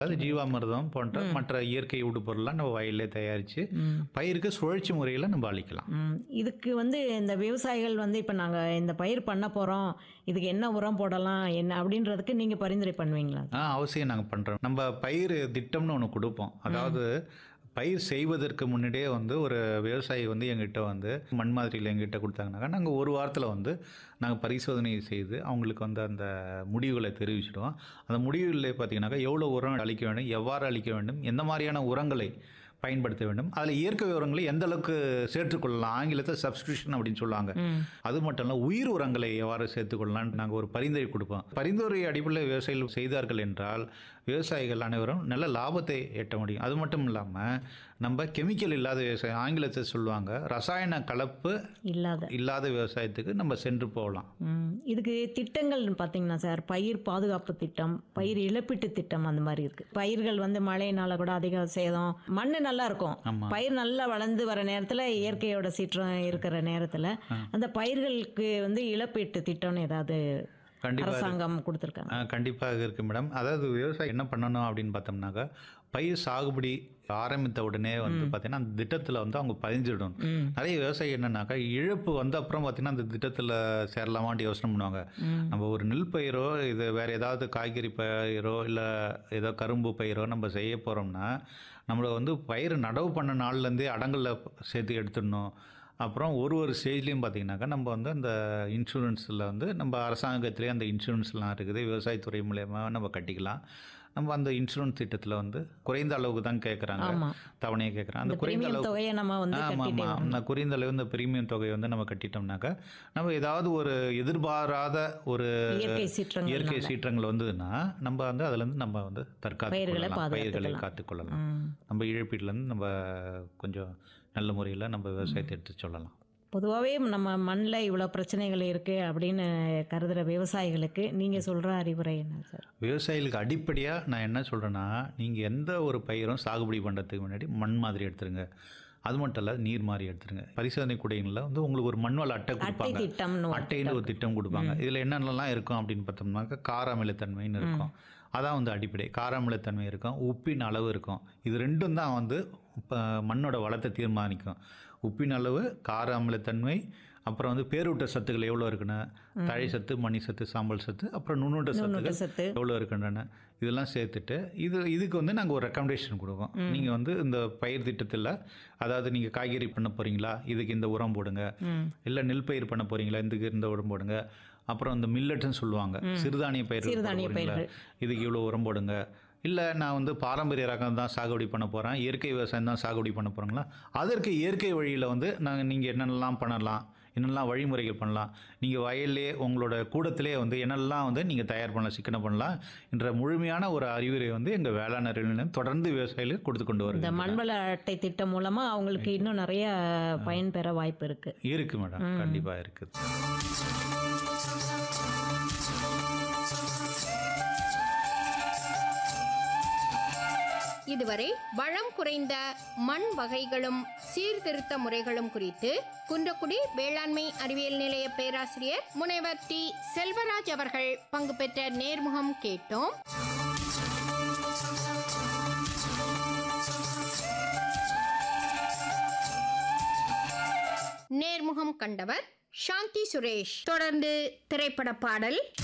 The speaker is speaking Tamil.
அதாவது ஜீவாமிர்தம் போன்ற மற்ற இயற்கை உடுப்பொருள்லாம் நம்ம வயல்லே தயாரித்து ம். பயிருக்கு சுழற்சி முறையில் நம்ம அளிக்கலாம் ம். இதுக்கு வந்து இந்த விவசாயிகள் வந்து இப்போ நாங்கள் இந்த பயிர் பண்ண போகிறோம் இதுக்கு என்ன உரம் போடலாம் என்ன அப்படின்றதுக்கு நீங்கள் பரிந்துரை பண்ணுவீங்களா ஆ அவசியம் நாங்கள் பண்ணுறோம் நம்ம பயிர் திட்டம்னு ஒன்று கொடுப்போம் அதாவது பயிர் செய்வதற்கு முன்னாடியே வந்து ஒரு விவசாயி வந்து எங்கிட்ட வந்து மண் மாதிரியில் எங்கிட்ட கொடுத்தாங்கனாக்கா நாங்கள் ஒரு வாரத்தில் வந்து நாங்கள் பரிசோதனை செய்து அவங்களுக்கு வந்து அந்த முடிவுகளை தெரிவிச்சிடுவோம் அந்த முடிவுகளில் பார்த்தீங்கன்னாக்கா எவ்வளோ உரம் அளிக்க வேண்டும் எவ்வாறு அளிக்க வேண்டும் எந்த மாதிரியான உரங்களை பயன்படுத்த வேண்டும் அதில் இயற்கை உரங்களை எந்த அளவுக்கு சேர்த்துக்கொள்ளலாம் ஆங்கிலத்தை சப்ஸ்கிரிப்ஷன் அப்படின்னு சொல்லுவாங்க ம் அது மட்டும் இல்லை உயிர் உரங்களை எவ்வாறு சேர்த்துக்கொள்ளலாம்னு நாங்கள் ஒரு பரிந்துரை கொடுப்போம் பரிந்துரை அடிப்படையில் விவசாயிகள் செய்தார்கள் என்றால் விவசாயிகள் அனைவரும் நல்ல லாபத்தை எட்ட முடியும் அது மட்டும் இல்லாமல் நம்ம கெமிக்கல் இல்லாத விவசாயம் ஆங்கிலத்தை சொல்லுவாங்க ரசாயன கலப்பு இல்லாத இல்லாத விவசாயத்துக்கு நம்ம சென்று போகலாம் ம். இதுக்கு திட்டங்கள் பார்த்தீங்கன்னா சார் பயிர் பாதுகாப்பு திட்டம் பயிர் இழப்பீட்டு திட்டம் அந்த மாதிரி இருக்கு பயிர்கள் வந்து மழையினால கூட அதிக சேதம் மண் நல்லா இருக்கும் ஆமாம் பயிர் நல்லா வளர்ந்து வர நேரத்தில் இயற்கையோட சீற்றம் இருக்கிற நேரத்தில் அந்த பயிர்களுக்கு வந்து இழப்பீட்டு திட்டம்னு ஏதாவது கண்டிப்பாக அரசாங்கம் கொடுத்துருக்காங்க ஆ, கண்டிப்பாக இருக்குது மேடம் அதாவது விவசாயம் என்ன பண்ணணும் அப்படின்னு பார்த்தோம்னாக்கா பயிர் சாகுபடி ஆரம்பித்த உடனே வந்து பார்த்தீங்கன்னா அந்த திட்டத்தில் வந்து அவங்க பதிஞ்சிடணும் ம் நிறைய விவசாயி என்னன்னாக்கா இழப்பு வந்த அப்புறம் பார்த்தீங்கன்னா அந்த திட்டத்தில் சேரலாமான்ட்டு யோசனை பண்ணுவாங்க ம் நம்ம ஒரு நெல் பயிரோ இது வேறு ஏதாவது காய்கறி பயிரோ இல்லை ஏதோ கரும்பு பயிரோ நம்ம செய்ய போகிறோம்னா நம்மளை வந்து பயிர் நடவு பண்ண நாள்லேருந்தே அடங்கலில் சேர்த்து எடுத்துடணும் அப்புறம் ஒரு ஒரு ஸ்டேஜ்லேயும் பார்த்தீங்கன்னாக்கா நம்ம வந்து அந்த இன்சூரன்ஸில் வந்து நம்ம அரசாங்கத்திலே அந்த இன்சூரன்ஸ்லாம் இருக்குது விவசாயத்துறை மூலயமா நம்ம கட்டிக்கலாம் நம்ம அந்த இன்சூரன்ஸ் திட்டத்தில் வந்து குறைந்த அளவுக்கு தான் கேட்குறாங்க ஆமாம் தவணையை கேட்குறாங்க அந்த அந்த குறைந்த பிரீமியம் அளவு தொகையை நம்ம வந்து ஆமாம் கட்டிட்டே ஆமாம் வரணும். அந்த குறைந்த அளவு இந்த பிரீமியம் தொகையை வந்து நம்ம கட்டிட்டோம்னாக்கா நம்ம ஏதாவது ஒரு எதிர்பாராத ஒரு இயற்கை இயற்கை சீற்றங்கள் சீற்றங்கள் வந்ததுன்னா நம்ம வந்து அதுலேருந்து நம்ம வந்து தற்காத்து பயிர்களை கொள்ளலாம் பயிர்களை பாதுகாத்துக்கலாம். காத்துக்கொள்ளலாம் ம் நம்ம இழப்பீட்லேருந்து நம்ம கொஞ்சம் நல்ல முறையில் நம்ம விவசாயத்தை எடுத்து சொல்லலாம் பொதுவாகவே நம்ம மண்ணில் இவ்வளோ பிரச்சனைகள் இருக்குது அப்படின்னு கருதுகிற விவசாயிகளுக்கு நீங்கள் சொல்கிற அறிவுரை என்ன சார் விவசாயிகளுக்கு அடிப்படையாக நான் என்ன சொல்கிறேன்னா நீங்கள் எந்த ஒரு பயிரும் சாகுபடி பண்ணுறதுக்கு முன்னாடி மண் மாதிரி எடுத்துருங்க அது மட்டும் இல்ல நீர் மாதிரி எடுத்துருங்க பரிசோதனை கூடைகளில் வந்து உங்களுக்கு ஒரு மண்வள அட்டை அட்டை கொடுப்பாங்க திட்டம்னு ஒரு அட்டைன்னு ஒரு திட்டம் கொடுப்பாங்க இதில் என்னென்னலாம் இருக்கும் அப்படின்னு பார்த்தோம்னாக்கா கார அமிலத்தன்மைன்னு இருக்கும் அதான் வந்து அடிப்படை கார அமிலத்தன்மை இருக்கும் உப்பின் அளவு இருக்கும் இது ரெண்டும் தான் வந்து இப்போ மண்ணோட வளத்தை தீர்மானிக்கும் உப்பின் அளவு கார அமிலத்தன்மை அப்புறம் வந்து பேரூட்ட சத்துக்கள் எவ்வளோ இருக்குன்னு தழை சத்து மணி சத்து சாம்பல் சத்து அப்புறம் நுண்ணூட்ட நுண்ணூட்ட சத்துக்கள் சத்து எவ்வளோ இருக்கின்றன இதெல்லாம் சேர்த்துட்டு இது இதுக்கு வந்து நாங்கள் ஒரு ரெக்கமெண்டேஷன் கொடுப்போம் நீங்கள் வந்து இந்த பயிர் திட்டத்தில் அதாவது நீங்கள் காய்கறி பண்ண போகிறீங்களா இதுக்கு இந்த உரம் போடுங்க ம் இல்லை நெல் பயிர் பண்ண போகிறீங்களா இதுக்கு இந்த உரம் போடுங்க அப்புறம் இந்த மில்லட்னு சொல்லுவாங்க சிறுதானிய பயிர் சிறுதானிய பயிர்கள். இதுக்கு இவ்வளோ உரம் போடுங்க இல்லை நான் வந்து பாரம்பரிய ரகம் தான் சாகுபடி பண்ண போகிறேன் இயற்கை விவசாயம் தான் சாகுபடி பண்ண போகிறேங்களா அதற்கு இயற்கை வழியில் வந்து நாங்கள் நீங்கள் என்னென்னலாம் பண்ணலாம் என்னெல்லாம் வழிமுறைகள் பண்ணலாம் நீங்கள் வயல்லே உங்களோட கூடத்திலே வந்து என்னெல்லாம் வந்து நீங்கள் தயார் பண்ணலாம் சிக்கனை பண்ணலாம் என்ற முழுமையான ஒரு அறிவுரை வந்து எங்கள் வேளாண் அறிவியல் தொடர்ந்து விவசாயிகளுக்கு கொடுத்து கொண்டு இந்த வருது மண்வள அட்டை திட்டம் மூலமா அவங்களுக்கு இன்னும் நிறைய பயன் பெற வாய்ப்பு இருக்கு இருக்கு மேடம் கண்டிப்பாக இருக்குது இதுவரை வளம் குறைந்த மண் வகைகளும் சீர்திருத்த முறைகளும் குறித்து குன்றக்குடி வேளாண்மை அறிவியல் நிலைய பேராசிரியர் முனைவர் டி செல்வராஜ் அவர்கள் பங்கு பெற்ற நேர்முகம் கேட்டோம் நேர்முகம் கண்டவர் சாந்தி சுரேஷ் தொடர்ந்து திரைப்பட பாடல்